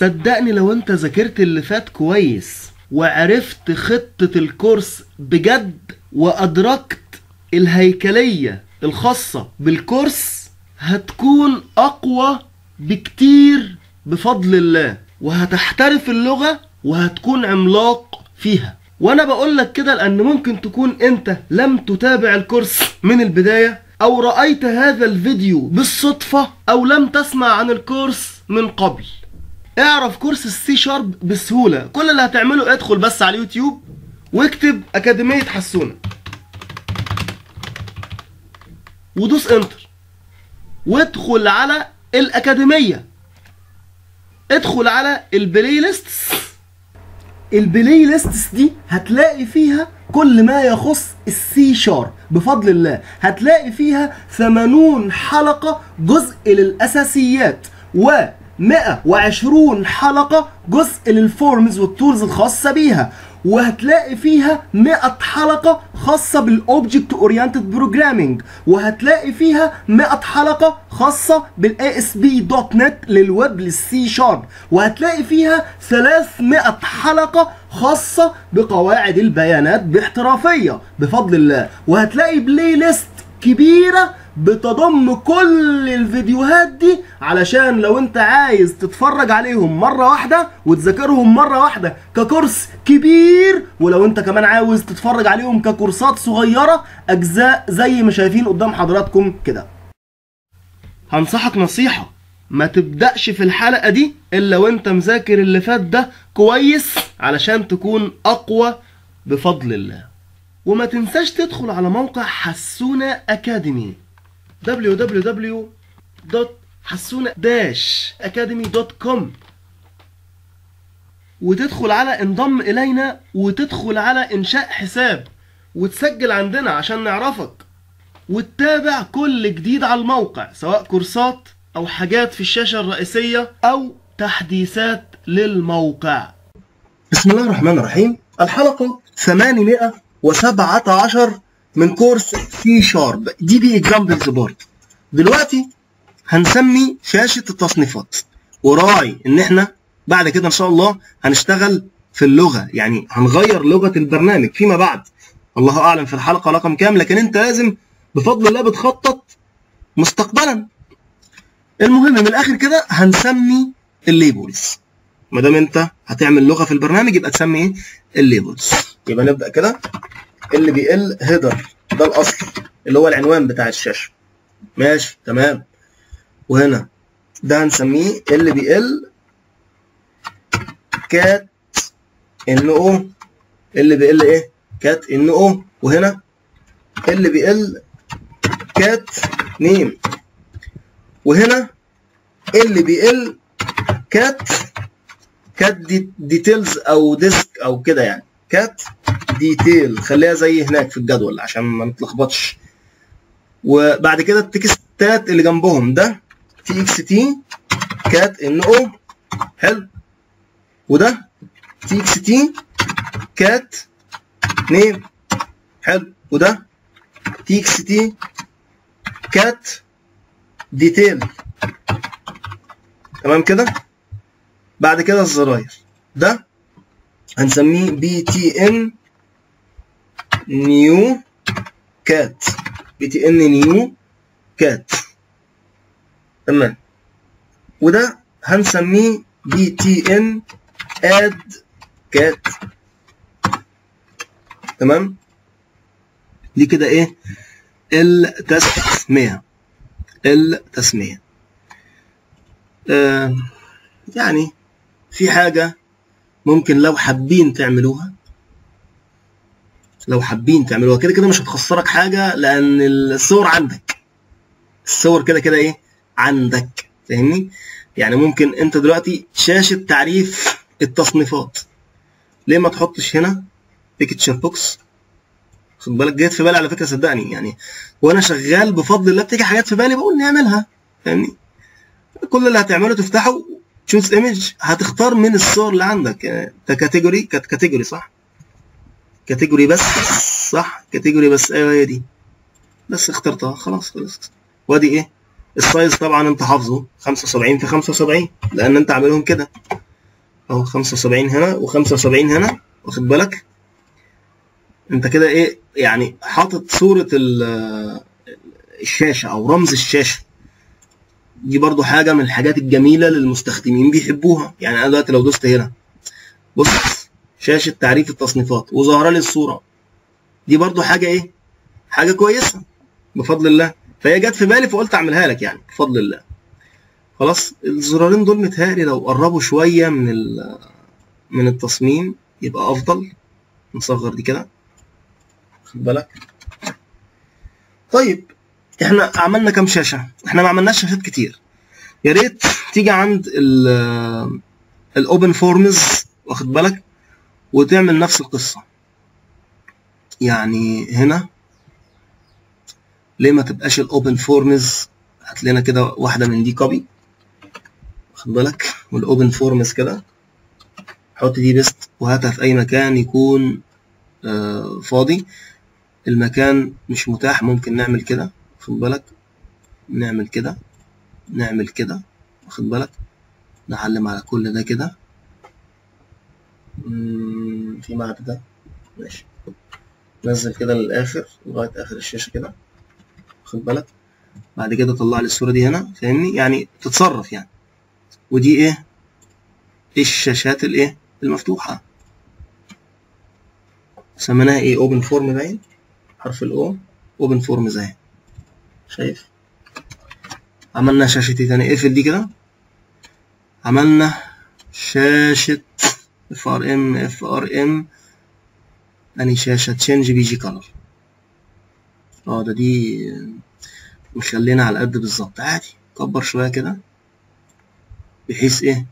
صدقني لو انت ذاكرت اللي فات كويس وعرفت خطة الكورس بجد وأدركت الهيكلية الخاصة بالكورس هتكون أقوى بكتير بفضل الله وهتحترف اللغة وهتكون عملاق فيها وانا بقول لك كده لان ممكن تكون انت لم تتابع الكورس من البداية او رأيت هذا الفيديو بالصدفة او لم تسمع عن الكورس من قبل اعرف كورس السي شارب بسهولة كل اللي هتعمله ادخل بس على اليوتيوب واكتب اكاديمية حسونة ودوس انتر وادخل على الاكاديمية ادخل على البلاي ليست البلاي ليستس دي هتلاقي فيها كل ما يخص السي شارب بفضل الله هتلاقي فيها 80 حلقة جزء للأساسيات و 120 حلقة جزء للفورمز والتولز الخاصة بيها وهتلاقي فيها 100 حلقة خاصة بالاوبجكت اورينتد بروجرامينج وهتلاقي فيها 100 حلقة خاصة بالاي اس بي دوت نت للويب للسي شارب وهتلاقي فيها 300 حلقة خاصة بقواعد البيانات باحترافية بفضل الله وهتلاقي بلاي ليست كبيرة بتضم كل الفيديوهات دي علشان لو انت عايز تتفرج عليهم مرة واحدة وتذاكرهم مرة واحدة ككورس كبير ولو انت كمان عاوز تتفرج عليهم ككورسات صغيرة اجزاء زي ما شايفين قدام حضراتكم كده هنصحك نصيحة ما تبدأش في الحلقة دي الا وانت مذاكر اللي فات ده كويس علشان تكون اقوى بفضل الله وما تنساش تدخل على موقع حسونة أكاديمي www.حسونة-academy.com وتدخل على انضم إلينا وتدخل على إنشاء حساب وتسجل عندنا عشان نعرفك وتتابع كل جديد على الموقع سواء كورسات أو حاجات في الشاشة الرئيسية أو تحديثات للموقع بسم الله الرحمن الرحيم الحلقة 817 من كورس سي شارب دي بي اكزامبلز بورد دلوقتي هنسمي شاشة التصنيفات وراعي ان احنا بعد كده ان شاء الله هنشتغل في اللغة يعني هنغير لغة البرنامج فيما بعد الله اعلم في الحلقة رقم كام لكن انت لازم بفضل الله بتخطط مستقبلا المهم من الاخر كده هنسمي الليبلز ما دام انت هتعمل لغه في البرنامج يبقى تسمي ايه الليبلز يبقى نبدا كده اللي بيقل هيدر ده الاصل اللي هو العنوان بتاع الشاشه ماشي تمام وهنا ده هنسميه اللي بيقل كات ان او اللي بيقل ايه كات ان او وهنا اللي بيقل كات نيم وهنا اللي بيقل كات كات دي ديتيلز او ديسك او كده يعني كات ديتيل خليها زي هناك في الجدول عشان ما نتلخبطش وبعد كده التكستات اللي جنبهم ده تي اكس تي كات ان او حلو وده تي اكس تي كات نيم حلو وده تي اكس تي كات ديتيل تمام كده بعد كده الزراير ده هنسميه بي تي ان نيو كات بي تي ان نيو كات تمام وده هنسميه بي تي ان اد كات تمام دي كده ايه التسميه التسميه آه يعني في حاجة ممكن لو حابين تعملوها لو حابين تعملوها كده كده مش هتخسرك حاجة لأن الصور عندك الصور كده كده إيه عندك فاهمني يعني ممكن أنت دلوقتي شاشة تعريف التصنيفات ليه ما تحطش هنا بيكتشر بوكس خد بالك جت في بالي على فكرة صدقني يعني وأنا شغال بفضل الله بتيجي حاجات في بالي بقول نعملها فاهمني كل اللي هتعمله تفتحه تشوز ايمج هتختار من الصور اللي عندك ده كاتيجوري كانت كاتيجوري صح كاتيجوري بس صح كاتيجوري بس ايوه هي دي بس اخترتها خلاص خلصت وادي ايه السايز طبعا انت حافظه 75 في 75 لان انت عاملهم كده اهو 75 هنا و75 هنا واخد بالك انت كده ايه يعني حاطط صورة ال- الشاشة او رمز الشاشة دي برضو حاجة من الحاجات الجميلة اللي المستخدمين بيحبوها يعني انا دلوقتي لو دوست هنا بص شاشة تعريف التصنيفات وظاهرة لي الصورة دي برضو حاجة ايه حاجة كويسة بفضل الله فهي جت في بالي فقلت اعملها لك يعني بفضل الله خلاص الزرارين دول متهيألي لو قربوا شوية من ال- من التصميم يبقى افضل نصغر دي كده خد بالك طيب احنا عملنا كام شاشة احنا ما عملناش شاشات كتير يا ريت تيجي عند ال الاوبن فورمز واخد بالك وتعمل نفس القصة يعني هنا ليه ما تبقاش الاوبن فورمز هات لنا كده واحدة من دي كوبي واخد بالك والاوبن فورمز كده حط دي بيست وهاتها في اي مكان يكون آه، فاضي المكان مش متاح ممكن نعمل كده واخد بالك نعمل كده نعمل كده واخد بالك نعلم على كل ده كده مم، في بعد ده ماشي نزل كده للاخر لغايه اخر الشاشه كده واخد بالك بعد كده طلع لي الصوره دي هنا فاهمني يعني تتصرف يعني ودي ايه الشاشات الايه المفتوحه سميناها ايه اوبن فورم باين حرف الاو اوبن فورم زي شايف عملنا شاشة ايه تاني اقفل دي كده عملنا شاشة اف ار ام اف ار ام اني شاشة تشينج بي جي كولر اه ده دي مخلينا على قد بالظبط عادي كبر شوية كده بحيث ايه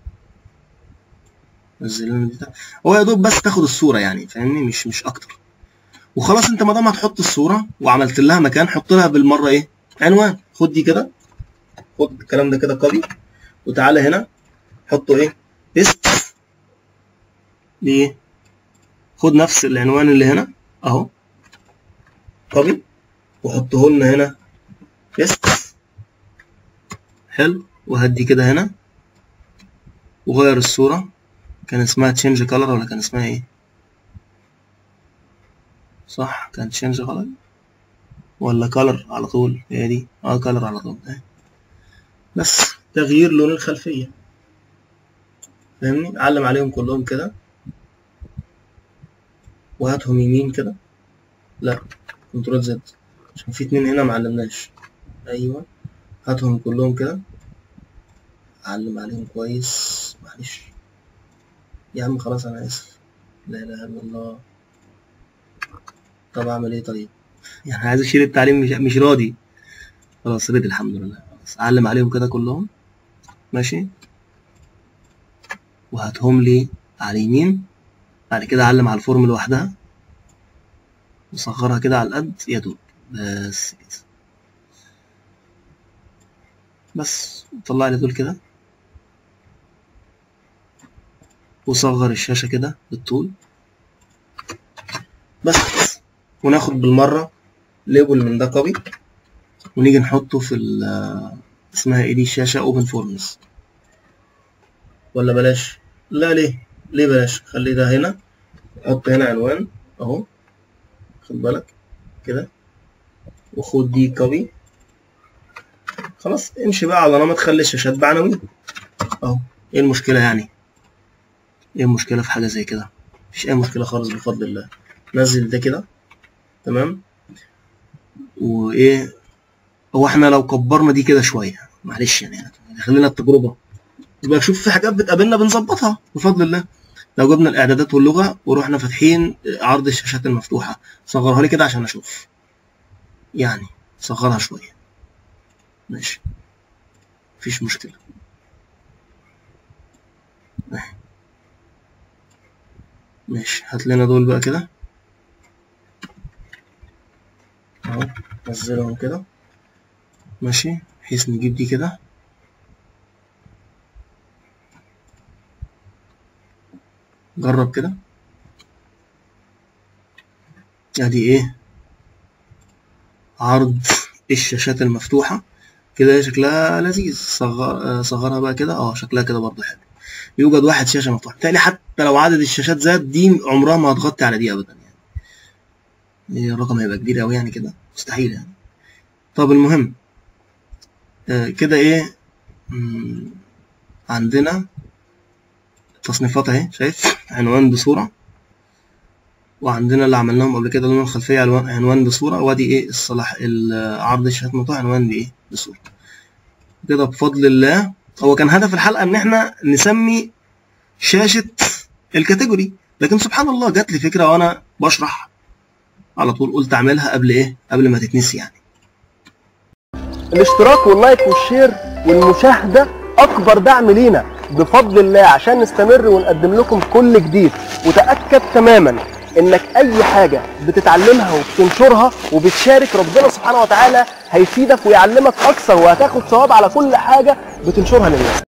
نزل لنا دي تحت. هو يا دوب بس تاخد الصورة يعني فاهمني مش مش اكتر وخلاص انت ما دام هتحط الصورة وعملت لها مكان حط لها بالمرة ايه عنوان خد دي كده خد الكلام ده كده كوبي وتعالى هنا حطه ايه بيست ليه خد نفس العنوان اللي هنا اهو كوبي وحطه لنا هنا بيست حلو وهدي كده هنا وغير الصورة كان اسمها تشينج كولر ولا كان اسمها ايه صح كان تشينج كولر ولا كولر على طول هي دي اه كولر على طول اهي. بس تغيير لون الخلفية فاهمني علم عليهم كلهم كده وهاتهم يمين كده لا كنترول زد عشان في اتنين هنا معلمناش ايوه هاتهم كلهم كده علم عليهم كويس معلش يا عم خلاص انا اسف لا اله الا الله طب اعمل ايه طيب يعني عايز اشيل التعليم مش مش راضي خلاص رضي الحمد لله خلاص اعلم عليهم كده كلهم ماشي وهاتهم لي على اليمين بعد كده اعلم على الفورم لوحدها وصغرها كده على القد يا دوب بس كده بس طلع لي دول كده وصغر الشاشة كده بالطول بس وناخد بالمرة ليبل من ده كوبي ونيجي نحطه في ال اسمها ايه دي الشاشة اوبن فورمز ولا بلاش لا ليه ليه بلاش خلي ده هنا حط هنا عنوان اهو خد بالك كده وخد دي كوبي خلاص امشي بقى على نمط خلي الشاشات بعناوين اهو ايه المشكلة يعني ايه المشكلة في حاجة زي كده مفيش اي مشكلة خالص بفضل الله نزل ده كده تمام وايه هو احنا لو كبرنا دي كده شوية معلش يعني خلينا التجربة يبقى شوف في حاجات بتقابلنا بنظبطها بفضل الله لو جبنا الاعدادات واللغة ورحنا فاتحين عرض الشاشات المفتوحة صغرها لي كده عشان اشوف يعني صغرها شوية ماشي مفيش مشكلة ماشي هات لنا دول بقى كده اهو نزلهم كده ماشي بحيث نجيب دي كده جرب كده ادي ايه عرض الشاشات المفتوحة كده شكلها لذيذ صغر صغرها بقى كده اه شكلها كده برضه حلو يوجد واحد شاشه مفتوحه بالتالي حتى لو عدد الشاشات زاد دي عمرها ما هتغطي على دي ابدا يعني الرقم هيبقى كبير قوي يعني كده مستحيل يعني طب المهم آه كده ايه مم، عندنا تصنيفات اهي شايف عنوان بصورة وعندنا اللي عملناهم قبل كده لون الخلفية عنوان عنوان بصورة وادي ايه الصلاح ال- عرض الشاشات مفتوح عنوان بايه بصورة كده بفضل الله هو كان هدف الحلقة ان احنا نسمي شاشة الكاتيجوري لكن سبحان الله جات لي فكرة وانا بشرح على طول قلت اعملها قبل ايه قبل ما تتنسي يعني الاشتراك واللايك والشير والمشاهدة أكبر دعم لينا بفضل الله عشان نستمر ونقدم لكم كل جديد وتأكد تماما إنك أي حاجة بتتعلمها وبتنشرها وبتشارك ربنا سبحانه وتعالى هيفيدك ويعلمك أكثر وهتاخد ثواب على كل حاجة بتنشرها للناس